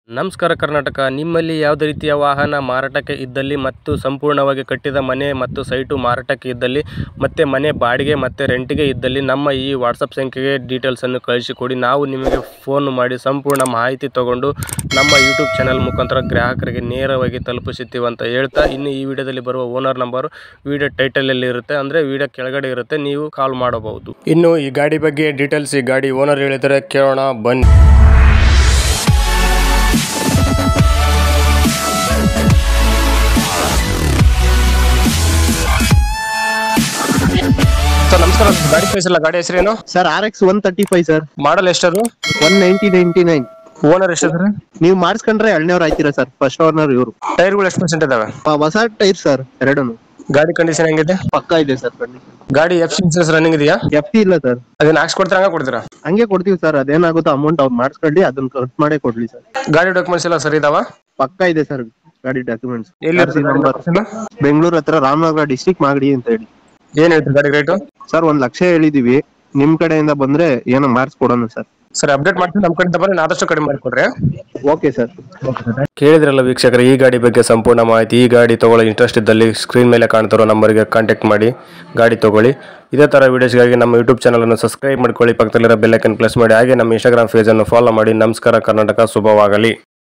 ನಮಸ್ಕಾರ ಕರ್ನಾಟಕ ನಿಮ್ಮಲ್ಲಿ ಯಾವುದೇ ರೀತಿಯ ವಾಹನ ಮಾರಾಟಕ್ಕೆ ಇದ್ದಲ್ಲಿ ಮತ್ತು ಸಂಪೂರ್ಣವಾಗಿ ಕಟ್ಟಿದ ಮನೆ ಮತ್ತು ಸೈಟು ಮಾರಾಟಕ್ಕೆ ಇದ್ದಲ್ಲಿ ಮತ್ತು ಮನೆ ಬಾಡಿಗೆ ಮತ್ತು ರೆಂಟಿಗೆ ಇದ್ದಲ್ಲಿ ನಮ್ಮ ಈ ವಾಟ್ಸಪ್ ಸಂಖ್ಯೆಗೆ ಡೀಟೇಲ್ಸನ್ನು ಕಳಿಸಿಕೊಡಿ ನಾವು ನಿಮಗೆ ಫೋನ್ ಮಾಡಿ ಸಂಪೂರ್ಣ ಮಾಹಿತಿ ತಗೊಂಡು ನಮ್ಮ ಯೂಟ್ಯೂಬ್ ಚಾನಲ್ ಮುಖಾಂತರ ಗ್ರಾಹಕರಿಗೆ ನೇರವಾಗಿ ತಲುಪಿಸುತ್ತೀವಿ ಅಂತ ಹೇಳ್ತಾ ಇನ್ನು ಈ ವಿಡಿಯೋದಲ್ಲಿ ಬರುವ ಓನರ್ ನಂಬರು ವಿಡಿಯೋ ಟೈಟಲಲ್ಲಿ ಇರುತ್ತೆ ಅಂದರೆ ವಿಡಿಯೋ ಕೆಳಗಡೆ ಇರುತ್ತೆ ನೀವು ಕಾಲ್ ಮಾಡಬಹುದು ಇನ್ನು ಈ ಗಾಡಿ ಬಗ್ಗೆ ಡೀಟೇಲ್ಸ್ ಈ ಗಾಡಿ ಓನರ್ ಹೇಳಿದರೆ ಕೇಳೋಣ ಬನ್ನಿ ಸರ್ ನಮಸ್ಕಾರ ಗಾಡಿ ಕಳಿಸಿಲ್ಲ ಗಾಡಿ ಹೆಸರೇನು sir R X one thirty five sir model ಎಷ್ಟದು one ninety ninety nine owner ಎಷ್ಟಿದ್ರೆ ನೀವು ಮಾಡಿಸ್ಕೊಂಡ್ರೆ ಎರಡನೇವ್ರು ಆಯ್ತೀರಾ ಸರ್ ಫಸ್ಟ್ ಓನರ್ ಇವರು ಟೈರ್ಗಳು ಎಷ್ಟು ಪರ್ಸೆಂಟ್ ಇದಾವೆ ಹೊಸ ಟೈರ್ ಸರ್ ಎರಡೂ ಗಾಡಿ ಕಂಡೀಷನ್ ಹೆಂಗಿದೆ ಪಕ್ಕ ಇದೆ ಸರ್ ಕಂಡೀಷನ್ ಗಾಡಿ ಎಫ್ ಇನ್ಸೂರೆನ್ಸ್ ರನ್ನಿಂಗ್ ಇದೆಯಾ ಎಫ್ ಟಿ ಇಲ್ಲ ಸರ್ ಅದನ್ನ ಹಾಕ್ಸ್ ಕೊಡ್ತೀರಾ ಹಂಗ ಕೊಡ್ತೀರಾ ಹಂಗೆ ಕೊಡ್ತೀವಿ ಸರ್ ಅದೇನಾಗುತ್ತೋ ಅಮೌಂಟ್ ಅವ್ರು ಮಾಡಿಸ್ಕೊಳ್ಳಿ ಅದನ್ನ ಕಟ್ ಮಾಡೇ ಕೊಡ್ಲಿ ಸರ್ ಗಾಡಿ ಡಾಕ್ಯುಮೆಂಟ್ಸ್ ಎಲ್ಲ ಸರಿ ಇದಾವ ಪಕ್ಕ ಇದೆ ಸರ್ ಗಾಡಿ ಡಾಕ್ಯುಮೆಂಟ್ಸ್ ಎಲ್ಲಿ ನಂಬರ್ ಬೆಂಗಳೂರು ಹತ್ರ ರಾಮನಗರ ಡಿಸ್ಟಿಕ್ ಮಾಗಡಿ ಅಂತ ಹೇಳಿ ಏನ್ ಹೇಳ್ತೀರಿ ಗಾಡಿ ರೇಟು ಸರ್ ಒಂದ್ ಲಕ್ಷ ಹೇಳಿದೀವಿ ನಿಮ್ ಕಡೆಯಿಂದ ಬಂದ್ರೆ ಏನೋ ಮಾಡಿಸ್ಕೊಡೋಣ ಸರ್ ಸರ್ ಅಪ್ಡೇಟ್ ಮಾಡ್ತೀನಿ ನಮ್ಮ ಕಡೆ ಬರೀ ಆದಷ್ಟು ಕಡಿಮೆ ಮಾಡಿಕೊಡ್ರಿ ಓಕೆ ಸರ್ ಕೇಳಿದ್ರಲ್ಲ ವೀಕ್ಷಕರು ಈ ಗಾಡಿ ಬಗ್ಗೆ ಸಂಪೂರ್ಣ ಮಾಹಿತಿ ಈ ಗಾಡಿ ತಗೊಳ್ಳೋ ಇಂಟ್ರೆಸ್ಟ್ ಇದ್ದಲ್ಲಿ ಸ್ಕ್ರೀನ್ ಮೇಲೆ ಕಾಣ್ತಿರೋ ನಂಬರ್ಗೆ ಕಾಂಟ್ಯಾಕ್ಟ್ ಮಾಡಿ ಗಾಡಿ ತಗೊಳ್ಳಿ ಇದೇ ಥರ ವೀಡಿಯೋಸ್ಗಾಗಿ ನಮ್ಮ ಯೂಟ್ಯೂಬ್ ಚಾನಲನ್ನು ಸಬ್ಸ್ಕ್ರೈಬ್ ಮಾಡ್ಕೊಳ್ಳಿ ಪಕ್ಕದಲ್ಲಿರೋ ಬೆಲ್ಲೈಕನ್ ಪ್ರೆಸ್ ಮಾಡಿ ಹಾಗೆ ನಮ್ಮ ಇನ್ಸ್ಟಾಗ್ರಾಮ್ ಪೇಜನ್ನು ಫಾಲೋ ಮಾಡಿ ನಮಸ್ಕಾರ ಕರ್ನಾಟಕ ಶುಭವಾಗಲಿ